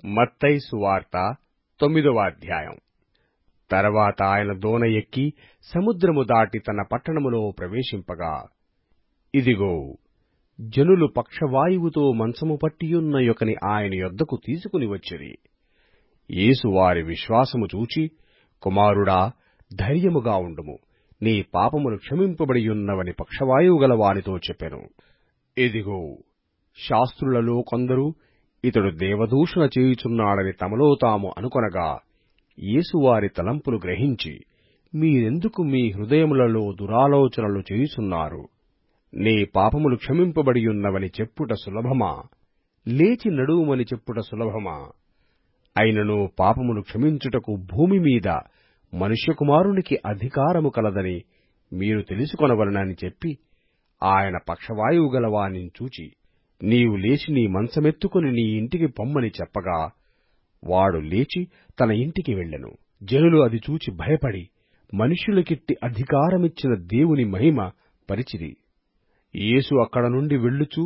మత్తయి సువార్త తొమ్మిదవ అధ్యాయం తర్వాత ఆయన దోణ ఎక్కి సముద్రము దాటి తన పట్టణములో ప్రవేశింపగా ఇదిగో జనులు పక్షవాయువుతో మంచము పట్టియున్న యొకని ఆయన యొద్దకు తీసుకుని వచ్చిరి యేసు వారి విశ్వాసము చూచి కుమారుడా ధైర్యముగా ఉండుము నీ పాపములు క్షమింపబడియున్నవని పక్షవాయువు గల వానితో చెప్పెను ఇదిగో శాస్త్రులలో కొందరు ఇతడు దేవదూషణ చేయుచున్నాడని తమలో తాము అనుకొనగా యేసు వారి తలంపులు గ్రహించి మీరెందుకు మీ హృదయములలో దురాలోచనలు చేయుచున్నారు నీ పాపములు క్షమింపబడియున్నవని చెప్పుట సులభమా లేచి నడువుమని చెప్పుట సులభమా అయినను పాపములు క్షమించుటకు భూమి మీద మనుష్యకుమారునికి అధికారము కలదని మీరు తెలుసుకొనవలెనని చెప్పి ఆయన పక్షవాయువు గల వానిని చూచి నీవు లేచి నీ మంచమెత్తుకుని నీ ఇంటికి పొమ్మని చెప్పగా వాడు లేచి తన ఇంటికి వెళ్ళెను జనులు అది చూచి భయపడి మనుష్యులకిట్టి అధికారమిచ్చిన దేవుని మహిమ పరిచిరి యేసు అక్కడ నుండి వెళ్ళుచూ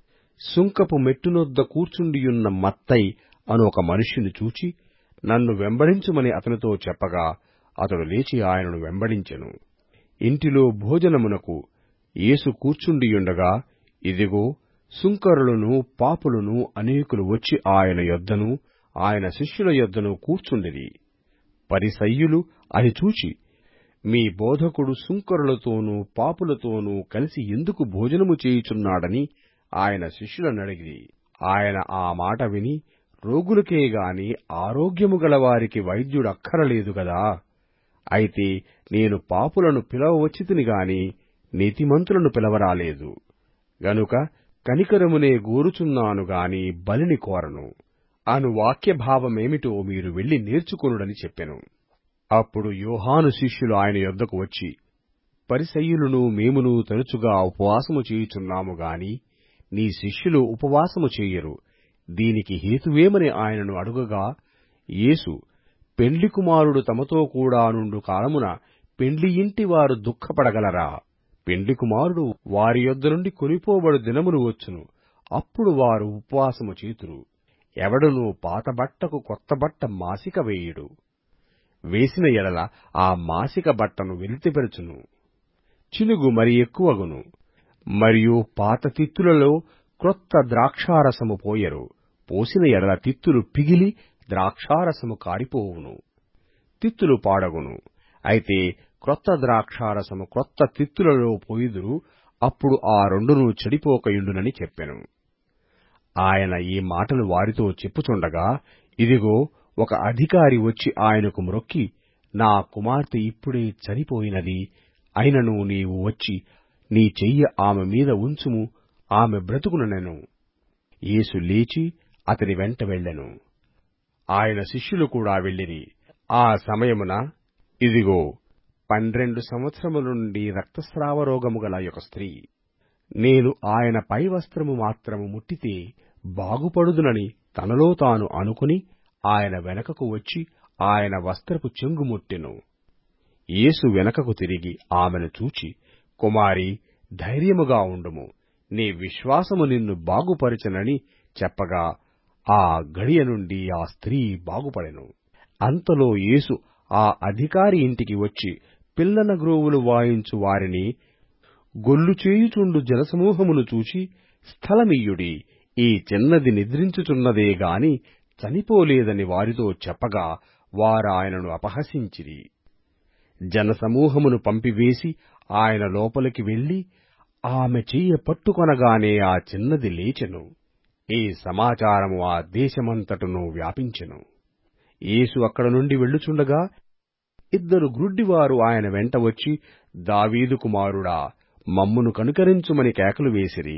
సుంకపు మెట్టునొద్ద కూర్చుండియున్న మత్తయి అను ఒక మనుష్యుని చూచి నన్ను వెంబడించుమని అతనితో చెప్పగా అతడు లేచి ఆయనను వెంబడించెను ఇంటిలో భోజనమునకు యేసు కూర్చుండియుండగా ఇదిగో సుంకరులను పాపులను అనేకులు వచ్చి ఆయన యొద్దను ఆయన శిష్యుల యొద్దను కూర్చుండిరి పరిసయ్యులు అది చూచి మీ బోధకుడు సుంకరులతోనూ పాపులతోనూ కలిసి ఎందుకు భోజనము చేయుచున్నాడని ఆయన శిష్యులనడిగిరి ఆయన ఆ మాట విని రోగులకే గాని ఆరోగ్యము గలవారికి వైద్యుడక్కరలేదు గదా అయితే నేను పాపులను పిలవవచ్చితిని గాని నీతిమంతులను పిలవరాలేదు గనుక కనికరమునే గోరుచున్నాను గాని బలిని కోరను అను వాక్యభావమేమిటో మీరు వెళ్లి నేర్చుకొనుడని చెప్పెను అప్పుడు యోహాను శిష్యులు ఆయన యొద్దకు వచ్చి పరిసయ్యులను మేమును తరచుగా ఉపవాసము చేయుచున్నాము గాని నీ శిష్యులు ఉపవాసము చేయరు దీనికి హేతువేమని ఆయనను అడుగగా యేసు పెండ్లి కుమారుడు తమతో కూడా నుండు కాలమున పెండ్లి ఇంటి వారు దుఃఖపడగలరా పెండ్లి కుమారుడు వారి యొద్ద నుండి కొనిపోబడు దినములు వచ్చును అప్పుడు వారు ఉపవాసము చేతురు ఎవడునూ పాత బట్టకు కొత్త బట్ట మాసిక వేయుడు వేసిన ఎడల ఆ మాసిక బట్టను వెలితిపెరచును చినుగు మరి ఎక్కువగును మరియు పాత తిత్తులలో క్రొత్త ద్రాక్షారసము పోయరు పోసిన ఎడల తిత్తులు పిగిలి ద్రాక్షారసము కారిపోవును తిత్తులు పాడగును అయితే క్రొత్త ద్రాక్షారసము క్రొత్త తిత్తులలో పోయుదురు అప్పుడు ఆ రెండును చెడిపోకయుండునని చెప్పెను ఆయన ఈ మాటలు వారితో చెప్పుచుండగా ఇదిగో ఒక అధికారి వచ్చి ఆయనకు మ్రొక్కి నా కుమార్తె ఇప్పుడే చనిపోయినది అయినను నీవు వచ్చి నీ చెయ్యి ఆమె మీద ఉంచుము ఆమె బ్రతుకుననెను యేసు లేచి అతని వెంట వెళ్ళెను ఆయన శిష్యులు కూడా వెళ్ళిరి ఆ సమయమున ఇదిగో పన్నెండు సంవత్సరముల నుండి రక్తస్రావ రోగము గల ఒక స్త్రీ నేను ఆయన పై వస్త్రము మాత్రము ముట్టితే బాగుపడుదునని తనలో తాను అనుకుని ఆయన వెనకకు వచ్చి ఆయన వస్త్రపు చెంగు ముట్టెను యేసు వెనకకు తిరిగి ఆమెను చూచి కుమారి ధైర్యముగా ఉండుము నీ విశ్వాసము నిన్ను బాగుపరచనని చెప్పగా ఆ గడియ నుండి ఆ స్త్రీ బాగుపడెను అంతలో యేసు ఆ అధికారి ఇంటికి వచ్చి పిల్లన గ్రోవులు వాయించు వారిని గొల్లు చేయుచుండు జనసమూహమును చూచి స్థలమియ్యుడి ఈ చిన్నది నిద్రించుచున్నదే గాని చనిపోలేదని వారితో చెప్పగా వారాయనను అపహసించిరి జనసమూహమును పంపివేసి ఆయన లోపలికి వెళ్లి ఆమె చెయ్య పట్టుకొనగానే ఆ చిన్నది లేచెను ఈ సమాచారము ఆ దేశమంతటను వ్యాపించెను యేసు అక్కడ నుండి వెళ్ళుచుండగా ఇద్దరు గ్రుడ్డివారు ఆయన వెంట వచ్చి దావీదు కుమారుడా మమ్మును కనుకరించుమని కేకలు వేసిరి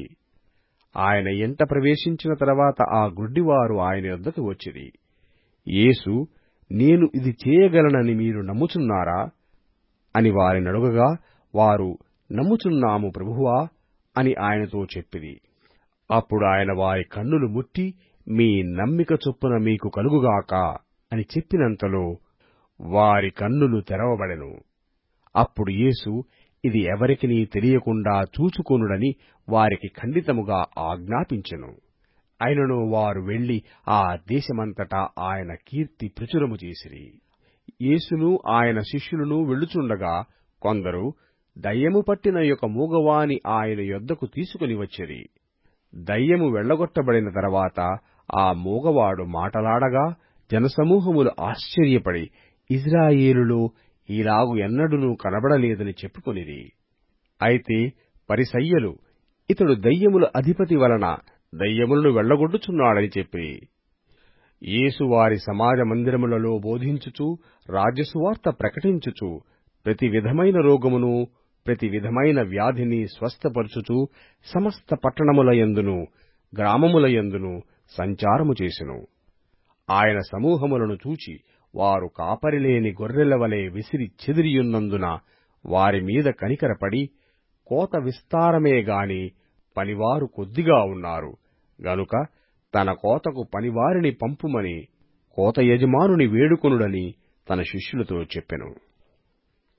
ఆయన ఎంట ప్రవేశించిన తర్వాత ఆ గ్రుడ్డివారు ఆయన యొద్దకు వచ్చిరి యేసు నేను ఇది చేయగలనని మీరు నమ్ముచున్నారా అని వారినడుగగా వారు నమ్ముచున్నాము ప్రభువా అని ఆయనతో చెప్పిరి అప్పుడు ఆయన వారి కన్నులు ముట్టి మీ నమ్మిక చొప్పున మీకు కలుగుగాక అని చెప్పినంతలో వారి కన్నులు తెరవబడెను అప్పుడు యేసు ఇది ఎవరికినీ తెలియకుండా చూచుకొనుడని వారికి ఖండితముగా ఆజ్ఞాపించెను అయినను వారు వెళ్లి ఆ దేశమంతటా ఆయన కీర్తి ప్రచురము చేసిరి యేసును ఆయన శిష్యులను వెళ్ళుచుండగా కొందరు దయ్యము పట్టిన యొక్క మూగవాని ఆయన యొద్దకు తీసుకుని వచ్చిరి దయ్యము వెళ్లగొట్టబడిన తర్వాత ఆ మూగవాడు మాటలాడగా జనసమూహములు ఆశ్చర్యపడి ఇజ్రాయేలులో ఈలాగు ఎన్నడూనూ కనబడలేదని చెప్పుకొనిరి అయితే పరిసయ్యలు ఇతడు దయ్యముల అధిపతి వలన దయ్యములను వెళ్లగొట్టుచున్నాడని చెప్పి యేసు వారి సమాజ మందిరములలో బోధించుచు రాజ్యసువార్త ప్రకటించుచు ప్రతి విధమైన రోగమును ప్రతి విధమైన వ్యాధిని స్వస్థపరచుచు సమస్త పట్టణములయందును గ్రామములయందును సంచారము చేసెను ఆయన సమూహములను చూచి వారు కాపరిలేని గొర్రెల వలె విసిరి చెదిరియున్నందున వారి మీద కనికరపడి కోత విస్తారమే గాని పనివారు కొద్దిగా ఉన్నారు గనుక తన కోతకు పనివారిని పంపుమని కోత యజమానుని వేడుకొనుడని తన శిష్యులతో చెప్పెను